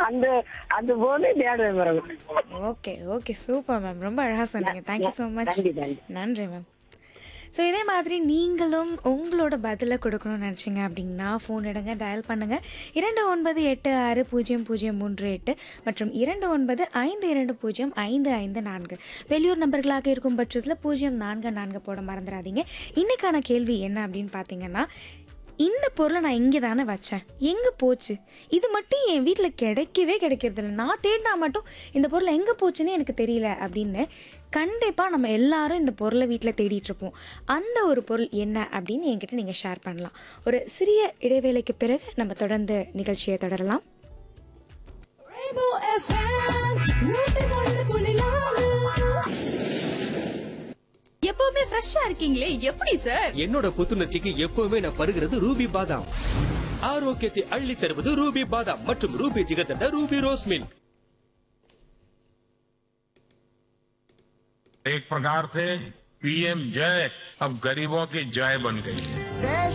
அந்த அந்த போது தேடுவேன் பிறகு ஓகே ஓகே சூப்பர் மேம் ரொம்ப அழகாக சொன்னீங்க தேங்க்யூ ஸோ மச் நன்றி நன்றி நன்றி மேம் ஸோ இதே மாதிரி நீங்களும் உங்களோட பதிலை கொடுக்கணும்னு நினச்சிங்க அப்படின்னா ஃபோன் எடுங்க டயல் பண்ணுங்கள் இரண்டு ஒன்பது எட்டு ஆறு பூஜ்ஜியம் பூஜ்ஜியம் மூன்று எட்டு மற்றும் இரண்டு ஒன்பது ஐந்து இரண்டு பூஜ்ஜியம் ஐந்து ஐந்து நான்கு வெளியூர் நம்பர்களாக இருக்கும் பட்சத்தில் பூஜ்ஜியம் நான்கு நான்கு போட மறந்துடாதீங்க இன்னைக்கான கேள்வி என்ன அப்படின்னு பார்த்தீங்கன்னா இந்த பொருளை நான் இங்கே தானே வச்சேன் எங்கே போச்சு இது மட்டும் என் வீட்டில் கிடைக்கவே கிடைக்கிறது இல்லை நான் தேடினா மட்டும் இந்த பொருள் எங்கே போச்சுன்னு எனக்கு தெரியல அப்படின்னு கண்டிப்பாக நம்ம எல்லாரும் இந்த பொருளை வீட்டில் தேடிட்டு இருப்போம் அந்த ஒரு பொருள் என்ன அப்படின்னு என்கிட்ட நீங்கள் ஷேர் பண்ணலாம் ஒரு சிறிய இடைவேளைக்கு பிறகு நம்ம தொடர்ந்து நிகழ்ச்சியை தொடரலாம் Rainbow FM, நூத்தி ஒன்று புள்ளி நாலு. எப்பவுமே ஃப்ரெஷ்ஷா இருக்கீங்களே எப்படி சார் என்னோட புத்துணர்ச்சிக்கு எப்பவுமே நான் பருகிறது ரூபி பாதாம் ஆரோக்கியத்தை அள்ளி தருவது ரூபி பாதாம் மற்றும் Ruby jigarthanda Ruby rose milk एक प्रकार से पीएम जय अब गरीबों की जय बन गई है देश